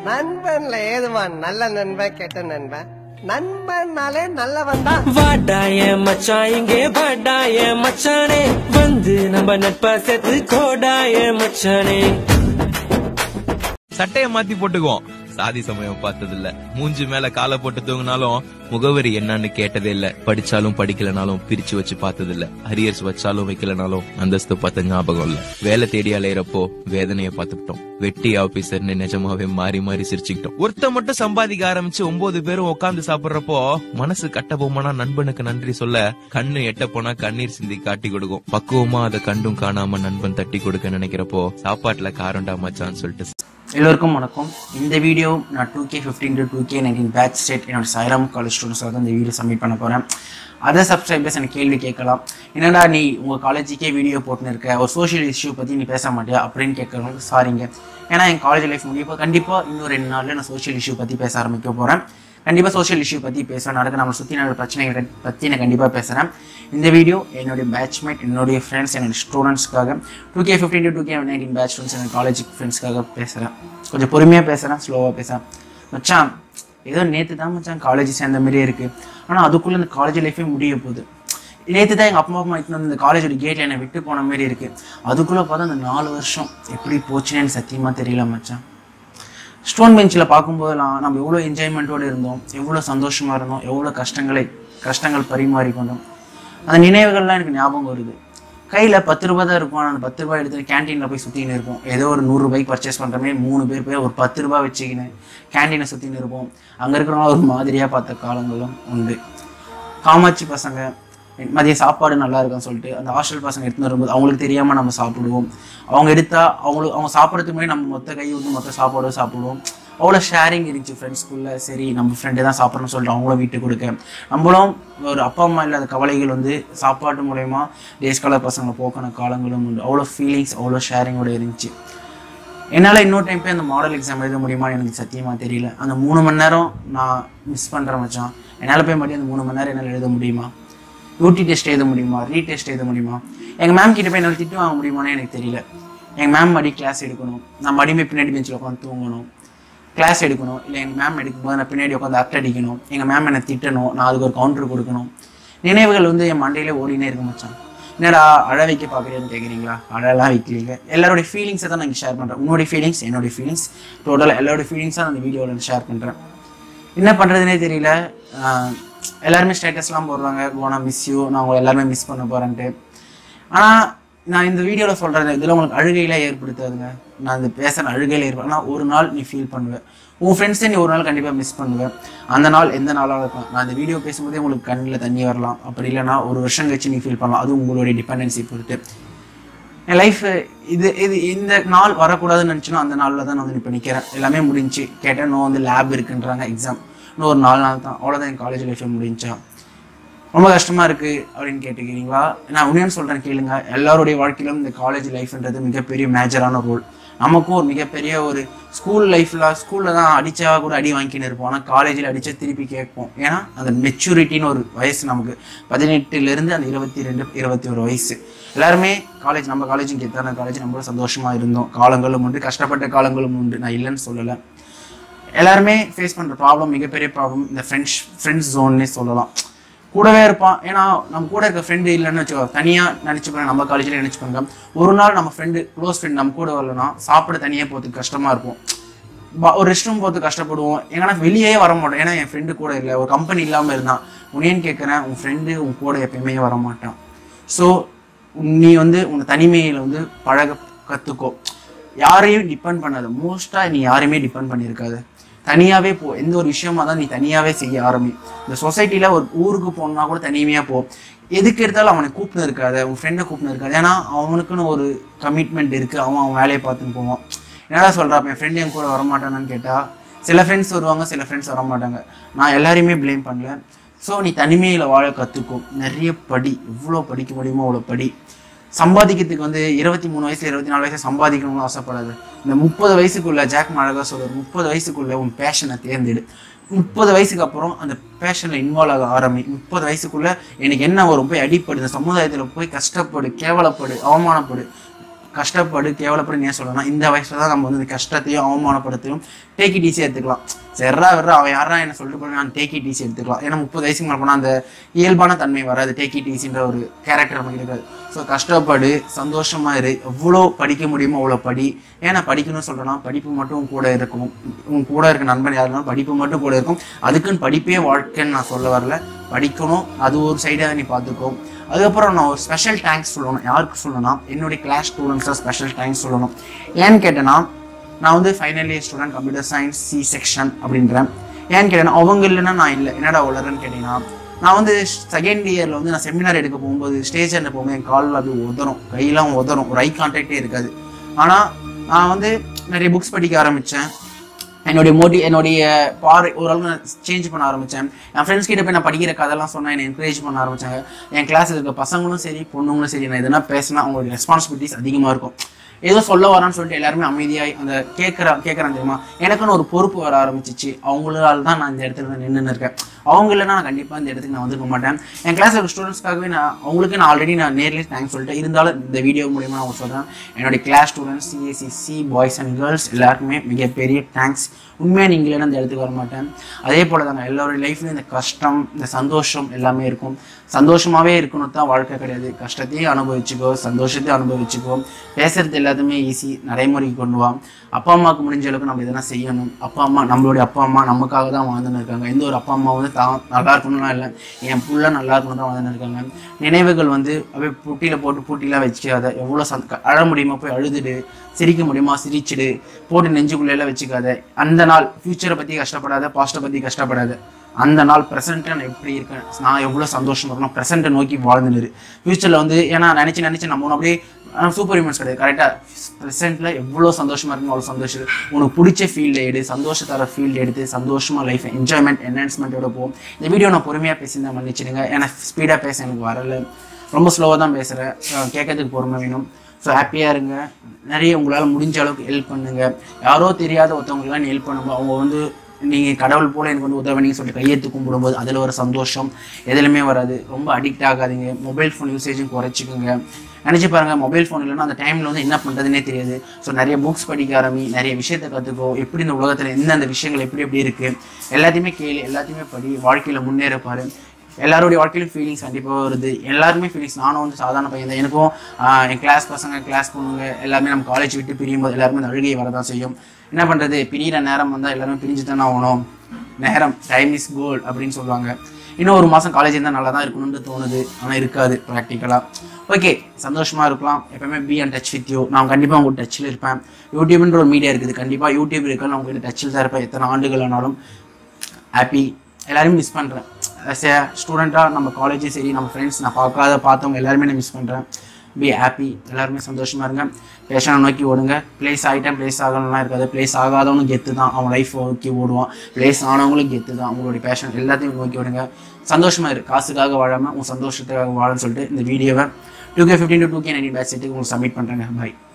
நண்பன்ல ஏதுமா நல்ல நண்பன் கெட்ட நண்பன் நண்பன்னாலே நல்லவன் தான் வாடாய மச்சான் இங்கே வாடாய மச்சானே வந்து நம்ம நட்பா சேர்த்து கோடாய மச்சானே சட்டைய மாத்தி போட்டுக்குவோம் சாதி சமயம் பார்த்ததில்ல மூஞ்சி மேல காலை போட்டு தூங்கினாலும் முகவரி என்னன்னு கேட்டதே இல்ல படிச்சாலும் படிக்கலனாலும் பிரிச்சு வச்சு பார்த்ததில்ல அரியர்ஸ் வச்சாலும் வைக்கலனாலும் அந்தஸ்து பார்த்த ஞாபகம் இல்ல வேலை தேடி அலையறப்போ வேதனைய பார்த்துக்கிட்டோம் வெட்டி ஆபீசர்னு நிஜமாவே மாறி மாறி சிரிச்சுக்கிட்டோம் ஒருத்த மட்டும் சம்பாதிக்க ஆரம்பிச்சு ஒன்பது பேரும் உட்கார்ந்து சாப்பிடுறப்போ மனசு கட்டபொம்மனா நண்பனுக்கு நன்றி சொல்ல கண்ணு எட்ட போனா கண்ணீர் சிந்தி காட்டி கொடுக்கும் பக்குவமா அதை கண்டும் காணாம நண்பன் தட்டி கொடுக்க நினைக்கிறப்போ சாப்பாட்டுல காரண்டா மச்சான்னு சொல்லிட்டு எல்லோருக்கும் வணக்கம் இந்த வீடியோ நான் two K fifteen to two K nineteen batch ஸ்டேட் என்னோட சாய்ராம் காலேஜ் ஸ்டூடெண்ட்ஸாக தான் இந்த வீடியோ சப்மிட் பண்ண போகிறேன் அதர் சப்ஸ்கிரைபர்ஸ் எனக்கு கேள்வி கேட்கலாம் என்னடா நீ உங்கள் காலேஜுக்கே வீடியோ போட்டுன்னு இருக்க ஒரு சோஷியல் இஷ்யூ பற்றி நீ பேச மாட்டியா அப்படின்னு கேட்குறவங்களுக்கு சாரிங்க ஏன்னா என் காலேஜ் லைஃப் முடியப்போ கண்டிப்பாக இன்னும் ரெண்டு நாளில் நான் சோஷியல் இஷ்யூ பற்றி பேச ஆரம்பிக்க போகிறேன் கண்டிப்பாக சோஷியல் இஷ்யூ பற்றி பேசுவேன் நடக்க நம்ம சுற்றி நடக்கிற பிரச்சனைகளை பற்றி நான் கண்டிப்பாக பேசுகிறேன் இந்த வீடியோ என்னுடைய பேட்ச்மேட் என்னுடைய ஃப்ரெண்ட்ஸ் என்னுடைய ஸ்டூடெண்ட்ஸ்க்காக two K fifteen two K nineteen batch students என்னோட காலேஜ் ஃப்ரெண்ட்ஸ்க்காக பேசுகிறேன் கொஞ்சம் பொறுமையாக பேசுகிறேன் ஸ்லோவாக பேசுகிறேன் மச்சான் ஏதோ நேற்று தான் மச்சான் காலேஜ் சேர்ந்த மாதிரியே இருக்குது ஆனால் அதுக்குள்ளே இந்த காலேஜ் லைஃபே முடிய போகுது நேற்று தான் எங்கள் அப்பா அம்மா இட்டு வந்து இந்த காலேஜோட கேட்டில் என்னை விட்டு போன மாதிரி இருக்குது அதுக்குள்ளே பார்த்தா அந்த நாலு வருஷம் எப்படி போச்சுன்னு எனக்கு சத்தியமாக தெரியல மச்சான் ஸ்டோன் பெஞ்சில் பார்க்கும்போதெல்லாம் நம்ம எவ்வளோ என்ஜாய்மெண்ட்டோடு இருந்தோம் எவ்வளோ சந்தோஷமாக இருந்தோம் எவ்வளோ கஷ்டங்களை கஷ்டங்கள் பரிமாறிக்கொண்டோம் அந்த நினைவுகள்லாம் எனக்கு ஞாபகம் வருது கையில் பத்து ரூபாய் தான் இருக்கும் ஆனால் அந்த பத்து ரூபாய் எடுத்து கேன்டீனில் போய் சுற்றின்னு இருப்போம் ஏதோ ஒரு நூறுரூபாய்க்கு பர்ச்சேஸ் பண்ணுற மாதிரி மூணு பேர் போய் ஒரு பத்து ரூபாய் வச்சுக்கின்னு கேன்டீனை சுற்றின்னு இருப்போம் அங்கே இருக்கிறவங்க ஒரு மாதிரியாக பார்த்த காலங்களும் உண்டு காமாட்சி பசங்க மதிய சாப்பாடு நல்லா இருக்குன்னு சொல்லிட்டு அந்த ஹாஸ்டல் பசங்க எடுத்துன்னு வரும்போது அவங்களுக்கு தெரியாமல் நம்ம சாப்பிடுவோம் அவங்க எடுத்தா அவங்களுக்கு அவங்க சாப்பிட்றதுக்கு முன்னாடி நம்ம மொத்த கை வந்து மொத்த சாப்பாடும் சாப்பிடுவோம் அவ்வளோ ஷேரிங் இருந்துச்சு ஃப்ரெண்ட்ஸ்குள்ளே சரி நம்ம ஃப்ரெண்டு தான் சாப்பிட்றோம்னு சொல்லிட்டு அவங்களும் வீட்டுக்கு கொடுக்க நம்மளும் ஒரு அப்பா அம்மா இல்லாத கவலைகள் வந்து சாப்பாட்டு மூலயமா டேஸ் காலர் பசங்களை போக்கின காலங்களும் உண்டு அவ்வளோ ஃபீலிங்ஸ் அவ்வளோ ஷேரிங்கோட இருந்துச்சு என்னால் இன்னொரு டைம் போய் அந்த மாடல் எக்ஸாம் எழுத முடியுமான்னு எனக்கு சத்தியமாக தெரியல அந்த மூணு மணி நேரம் நான் மிஸ் பண்ணுறேன் மச்சான் என்னால் போய் மறுபடியும் அந்த மூணு மணி நேரம் என்னால் எழுத முடியுமா யூடி டெஸ்ட் எழுத முடியுமா ரீடெஸ்ட் எழுத முடியுமா எங்கள் மேம் கிட்ட போய் என்னால் திட்டு வாங்க முடியுமான்னு எனக்கு தெரியல எங்கள் மேம் மறுபடி கிளாஸ் எடுக்கணும் நான் மறுபடியும் பின்னாடி பெஞ்சில் உட்காந்து தூங்கணும் கிளாஸ் எடுக்கணும் இல்லை எங்கள் மேம் எடுக்கும்போது நான் பின்னாடி உட்காந்து அர்ட் அடிக்கணும் எங்கள் மேம் என்னை திட்டணும் நான் அதுக்கு ஒரு கவுண்டர் கொடுக்கணும் நினைவுகள் வந்து என் மண்டையிலே ஓடினே இருக்க மச்சான் என்னடா அழ வைக்க பார்க்குறேன்னு கேட்குறீங்களா அழலாம் வைக்கலீங்க எல்லாருடைய ஃபீலிங்ஸை தான் நான் இங்கே ஷேர் பண்ணுறேன் உன்னுடைய ஃபீலிங்ஸ் என்னுடைய ஃபீலிங்ஸ் டோட்டலாக எல்லாருடைய ஃபீலிங்ஸாக நான் அந்த வீடியோவில் ஷேர் பண்ணுறேன் என்ன பண்ணுறதுனே தெரியல ஆஹ் எல்லாருமே ஸ்டேட்டஸ்லாம் போடுறாங்க போனா மிஸ் யூ நான் உங்களை எல்லாருமே மிஸ் பண்ண போகிறேன்ட்டு ஆனால் நான் இந்த வீடியோவில் சொல்கிறது இதில் உங்களுக்கு அழுகையில ஏற்படுத்தாதுங்க நான் இந்த பேசுகிற அழுகையில ஏற்படும் ஆனால் ஒரு நாள் நீ ஃபீல் பண்ணுவேன் உன் ஃப்ரெண்ட்ஸை நீ ஒரு நாள் கண்டிப்பாக மிஸ் பண்ணுவேன் அந்த நாள் எந்த நாளாக இருக்கும் நான் இந்த வீடியோ பேசும்போதே உங்களுக்கு கண்ணில் தண்ணி வரலாம் அப்படி இல்லைன்னா ஒரு வருஷம் கழிச்சு நீ ஃபீல் பண்ணலாம் அது உங்களுடைய டிபெண்டன்சி பொறுத்து என் லைஃப் இது இது இந்த நாள் வரக்கூடாதுன்னு நினச்சினா அந்த நாளில் தான் நான் வந்து இப்போ நிற்கிறேன் எல்லாமே முடிஞ்சு கேட்டேன் நோ வந்து லேப் இருக்குன்றாங்க எக்ஸாம் இன்னும் ஒரு நாலு நாள் தான் அவ்வளோதான் என் காலேஜ் லைஃப் முடிஞ்சா ரொம்ப கஷ்டமாக இருக்குது அப்படின்னு கேட்டுக்கிறீங்களா நான் உண்மையான சொல்கிறேன் கேளுங்க எல்லாருடைய வாழ்க்கையிலும் இந்த காலேஜ் லைஃப்ன்றது மிகப்பெரிய மேஜரான ரோல் நமக்கும் ஒரு மிகப்பெரிய ஒரு ஸ்கூல் லைஃப்பில் ஸ்கூலில் தான் அடித்தா கூட அடி வாங்கின்னு இருப்போம் ஆனால் காலேஜில் அடித்தா திருப்பி கேட்போம் ஏன்னா அந்த மெச்சூரிட்டின்னு ஒரு வயசு நமக்கு பதினெட்டுலேருந்து அந்த இருபத்தி ரெண்டு இருபத்தி ஒரு வயசு எல்லாருமே காலேஜ் நம்ம காலேஜும் கெத்தான காலேஜ் நம்ம சந்தோஷமாக இருந்தோம் காலங்களும் உண்டு கஷ்டப்பட்ட காலங்களும் உண்டு நான் இல்லைன்னு சொல்லலை எல்லாருமே ஃபேஸ் பண்ணுற ப்ராப்ளம் மிகப்பெரிய ப்ராப்ளம் இந்த ஃப்ரெண்ட்ஸ் ஃப்ரெண்ட்ஸ் ஜோன்னே சொல்லலாம் கூடவே இருப்பான் ஏன்னா நம்ம கூட இருக்க ஃப்ரெண்டு இல்லைன்னு வச்சுக்கோ தனியாக நினச்சிப்பாங்க நம்ம காலேஜில் நினச்சிப்பாங்க ஒரு நாள் நம்ம ஃப்ரெண்டு க்ளோஸ் ஃப்ரெண்ட் நம்ம கூட வரலன்னா சாப்பிட தனியாக போகிறதுக்கு கஷ்டமாக இருக்கும் பா- ஒரு ரெஸ்ட் ரூம் போகிறதுக்கு கஷ்டப்படுவோம் எங்கன்னா வெளியே வர மாட்டோம் ஏன்னா என் ஃப்ரெண்டு கூட இல்லை ஒரு கம்பெனி இல்லாமல் இருந்தான் உன்னையன்னு கேட்குறேன் உன் ஃப்ரெண்டு உன் கூட எப்பயுமே வர மாட்டான் ஸோ நீ வந்து உன் தனிமையில் வந்து பழக கற்றுக்கோ யாரையும் டிபெண்ட் பண்ணாத மோஸ்ட்டாக நீ யாரையுமே டிபெண்ட் பண்ணியிருக்காது தனியாகவே போ எந்த ஒரு விஷயமா தான் நீ தனியாகவே செய்ய ஆரம்பி இந்த சொசைட்டியில் ஒரு ஊருக்கு போகணுன்னா கூட தனிமையாக போ எதுக்கு எடுத்தாலும் அவனை கூப்பிட்டு இருக்காத உன் ஃப்ரெண்டை கூப்பிட்டு இருக்காது ஏன்னா அவனுக்குன்னு ஒரு கமிட்மெண்ட் இருக்குது அவன் அவன் வேலையை பார்த்துன்னு போவான் என்னடா சொல்கிறா என் ஃப்ரெண்டு என் கூட வரமாட்டானான்னு கேட்டால் சில ஃப்ரெண்ட்ஸ் வருவாங்க சில ஃப்ரெண்ட்ஸ் வர மாட்டாங்க நான் எல்லாரையுமே ப்ளேம் பண்ணல ஸோ நீ தனிமையில் வாழ கற்றுக்கோ நிறைய படி எவ்வளோ படிக்க முடியுமோ அவ்வளோ படி சம்பாதிக்கிறதுக்கு வந்து இருபத்தி மூணு வயசு இருபத்தி நாலு வயசு சம்பாதிக்கணும்னு ஆசைப்படாது இந்த முப்பது வயசுக்குள்ள ஜாக் அழகா சொல்றாரு முப்பது வயசுக்குள்ள உன் பேஷனை தேர்ந்தெடு முப்பது வயசுக்கு அப்புறம் அந்த பேஷனில் இன்வால்வ் ஆக ஆரம்பி முப்பது வயசுக்குள்ள எனக்கு என்ன வரும் போய் அடிப்படு இந்த சமுதாயத்தில் போய் கஷ்டப்படு கேவலப்படு அவமானப்படு கஷ்டப்படு கேவலப்படு ஏன் சொல்லலாம் இந்த வயசுல தான் நம்ம வந்து இந்த கஷ்டத்தையும் அவமானப்படுத்தையும் டேக் இட் ஈஸியாக எடுத்துக்கலாம் செர்ரா வெறா அவன் யாரா என்ன சொல்லிட்டு போனா நான் டேக் இட் ஈஸி எடுத்துக்கலாம் ஏன்னா முப்பது வயசுக்கு மேலே போனால் அந்த இயல்பான தன்மை வராது டேக் இட் ஈஸின்ற ஒரு கேரக்டர் நமக்கு இருக்காது ஸோ கஷ்டப்படு சந்தோஷமா இரு எவ்வளோ படிக்க முடியுமோ அவ்வளோ படி ஏன்னா படிக்கணும்னு சொல்றேன்னா படிப்பு மட்டும் உன் கூட இருக்கும் உன் கூட இருக்க நண்பன் யாருனாலும் படிப்பு மட்டும் கூட இருக்கும் அதுக்குன்னு படிப்பே வாழ்க்கைன்னு நான் சொல்ல வரல படிக்கணும் அது ஒரு சைடாக நீ பார்த்துக்கோ அதுக்கப்புறம் நான் ஒரு ஸ்பெஷல் தேங்க்ஸ் சொல்லணும் யாருக்கு சொல்லணும்னா என்னுடைய கிளாஸ் ஸ்டூடெண்ட்ஸாக ஸ்பெஷல் தேங்க்ஸ் சொல்லணும் ஏன்னு கேட்டேன்னா நான் வந்து final year student computer science C section அப்படின்றேன் ஏன்னு கேட்டேன்னா அவங்க இல்லைன்னா நான் இல்லை என்னடா உளறன்னு கேட்டீங்கன்னா நான் வந்து செகண்ட் இயரில் வந்து நான் செமினார் எடுக்க போகும்போது ஸ்டேஜ் என்ன போகும்போது என் காலில் அப்படியே உதறும் கையெல்லாம் உதறும் ஒரு ஐ கான்டாக்டே இருக்காது ஆனால் நான் வந்து நிறைய புக்ஸ் படிக்க ஆரம்பித்தேன் என்னுடைய மோட்டி என்னுடைய பார்வை ஓரளவு நான் சேஞ்ச் பண்ண ஆரம்பித்தேன் என் ஃப்ரெண்ட்ஸ் கிட்ட போய் நான் படிக்கிற கதைலாம் சொன்னேன் என்னை என்கரேஜ் பண்ண ஆரம்பிச்சாங்க என் கிளாஸில் இருக்க பசங்களும் சரி பொண்ணுங்களும் சரி நான் எதனா பேசினா அவங்களுக்கு ரெஸ்பான்சிபிலிட்டிஸ் அதிகமாக இருக்கும் ஏதோ சொல்ல வரான்னு சொல்லிட்டு எல்லாருமே அமைதியாகி அந்த கேட்குற கேட்குறான் தெரியுமா எனக்குன்னு ஒரு பொறுப்பு வர ஆரம்பிச்சிச்சு அவங்களால தான் நான் இந்த இடத்துல நின்று இருக்கேன் அவங்க இல்லைன்னா நான் கண்டிப்பாக இந்த இடத்துக்கு நான் வந்துருக்க மாட்டேன் என் கிளாஸில் இருக்க ஸ்டூடெண்ட்ஸ்க்காகவே நான் அவங்களுக்கு நான் ஆல்ரெடி நான் நேர்லேயே தேங்க்ஸ் சொல்லிட்டேன் இருந்தாலும் இந்த வீடியோ மூலியமாக நான் சொல்கிறேன் என்னுடைய class students CSC C boys and girls எல்லாருக்குமே மிகப்பெரிய தேங்க்ஸ் உண்மையாக நீங்கள் இல்லைன்னா இந்த இடத்துக்கு வர மாட்டேன் அதே போல் தாங்க எல்லோருடைய லைஃப்லையும் இந்த கஷ்டம் இந்த சந்தோஷம் எல்லாமே இருக்கும் சந்தோஷமாகவே இருக்கணும் தான் வாழ்க்கை கிடையாது கஷ்டத்தையும் அனுபவிச்சுக்கோ சந்தோஷத்தையும் அனுபவிச்சுக்கோ பேசுறது எல்லாத்தையுமே ஈஸி நடைமுறைக்கு கொண்டு வா அப்பா அம்மாவுக்கு முடிஞ்ச அளவுக்கு நம்ம எதனா செய்யணும் அப்பா அம்மா நம்மளுடைய அப்பா அம்மா நமக்காக தான் வாழ்ந்துன்னு இருக்காங்க எந்த ஒரு அப்பா அம்மா வந்து தான் நல்லா இருக்கணும்லாம் இல்லை என் புள்ள நல்லா இருக்கணும் தான் வாழ்ந்துன்னு இருக்காங்க நினைவுகள் வந்து அப்படியே புட்டியில் போட்டு பூட்டிலாம் வச்சுக்காத எவ்வளோ சந்த அழ முடியுமா போய் அழுதுடு சிரிக்க முடியுமா சிரிச்சிடு போட்டு நெஞ்சுக்குள்ளேலாம் வச்சுக்காத அந்த நாள் ஃப்யூச்சரை பற்றி கஷ்டப்படாத பாஸ்ட்டை பற்றி கஷ்டப்படாத அந்த நாள் ப்ரெசென்ட்டை நான் எப்படி இருக்கேன் நான் எவ்வளோ சந்தோஷமா இருக்கணும் ப்ரெசென்ட்டை நோக்கி வாழ்ந்துரு ஃப்யூச்சரில் வந்து ஏன்னா நினச்சி நினச்சி நம்ம ஒன்று அப்படியே சூப்பர் ஹியூமன்ஸ் கிடையாது கரெக்டாக ப்ரெசென்ட்டில் எவ்வளோ சந்தோஷமா இருக்கணும் அவ்வளோ சந்தோஷம் இருக்கு. உனக்கு பிடிச்ச ஃபீல்டு எடு சந்தோஷத்தர ஃபீல்டு எடுத்து சந்தோஷமா லைஃப் என்ஜாய்மெண்ட் என்ஹான்ஸ்மெண்ட்டோட போகும் இந்த வீடியோ நான் பொறுமையாக பேசியிருந்தேன் மன்னிச்சிடுங்க ஏன்னா ஸ்பீடாக பேச எனக்கு வரல ரொம்ப ஸ்லோவாக தான் பேசுகிறேன் கேட்கறதுக்கு பொறுமை வேணும் ஸோ ஹாப்பியாக இருங்க நிறைய உங்களால் முடிஞ்ச அளவுக்கு ஹெல்ப் பண்ணுங்க யாரோ தெரியாத ஒருத்தவங்களுக்குலாம் நீ ஹெல்ப் பண்ணும்போது அவங்க வந்து நீங்கள் கடவுள் போல எனக்கு வந்து உதவினீங்க சொல்லிட்டு கையெழுத்து கும்பிடும்போது அதில் ஒரு சந்தோஷம் எதுலையுமே வராது ரொம்ப அடிக்ட் ஆகாதீங்க மொபைல் ஃபோன் யூசேஜும் குறைச்சிக்கோங்க நினச்சி பாருங்க மொபைல் ஃபோன் இல்லைன்னா அந்த டைமில் வந்து என்ன பண்ணுறதுனே தெரியாது ஸோ நிறைய புக்ஸ் படிக்க ஆரம்பி நிறைய விஷயத்தை கற்றுக்கோ எப்படி இந்த உலகத்தில் எந்தெந்த விஷயங்கள் எப்படி எப்படி இருக்குது எல்லாத்தையுமே கேளு எல்லாத்தையுமே படி வாழ்க்கையில் முன்னேற பாரு எல்லாருடைய வாழ்க்கையிலும் ஃபீலிங்ஸ் கண்டிப்பாக வருது எல்லாருமே ஃபீலிங்ஸ் நானும் வந்து சாதாரண பையன் தான் எனக்கும் ஆஹ், என் கிளாஸ் பசங்க கிளாஸ் பொண்ணுங்க எல்லாமே நம்ம காலேஜ் விட்டு பிரியும் போது எல்லாருமே அந்த அழுகை வரதான் செய்யும் என்ன பண்ணுறது பிரியிற நேரம் வந்தால் எல்லாருமே பிரிஞ்சு தானே ஆகணும் நேரம் டைம் இஸ் கோல்ட் அப்படின்னு சொல்லுவாங்க இன்னும் ஒரு மாதம் காலேஜ் இருந்தால் நல்லா தான் இருக்கணும்னு தோணுது ஆனால் இருக்காது ப்ராக்டிக்கலாக ஓகே சந்தோஷமாக இருக்கலாம் எப்பவுமே be and touch with you நான் கண்டிப்பாக உங்கள் டச்சில் இருப்பேன் யூடியூப்ன்ற ஒரு மீடியா இருக்குது கண்டிப்பாக யூடியூப் இருக்கு நான் உங்கள்கிட்ட டச்சில் தான் இருப்பேன் எத்தனை ஆண்டுகள் ஆனாலும் ஹாப்பி எல்லாரையும் மிஸ் பண்ணுறேன் ஆஸ் ஏ ஸ்டூடெண்ட்டாக நம்ம காலேஜும் சரி நம்ம ஃப்ரெண்ட்ஸ் நான் பார்க்காத பார்த்தவங்க எல்லாருமே நான் மிஸ் பண்ணுறேன் பி ஹாப்பி எல்லாருமே சந்தோஷமா இருங்க பேஷனை நோக்கி ஓடுங்க ப்ளேஸ் ஆகிட்டேன் ப்ளேஸ் ஆகணும்லாம் இருக்காது ப்ளேஸ் ஆகாதவனும் கெத்து தான் அவன் லைஃப் நோக்கி ஓடுவான் ப்ளேஸ் ஆனவங்களும் கெத்து தான் அவங்களுடைய பேஷன் எல்லாத்தையும் நோக்கி ஓடுங்க சந்தோஷமா இரு காசுக்காக வாழாமல் உன் சந்தோஷத்துக்காக வாழன்னு சொல்லிட்டு இந்த வீடியோவை two K fifteen to two K nineteen batch செட்டுக்கு உங்களுக்கு சப்மிட் பண்ணுறேங்க பாய்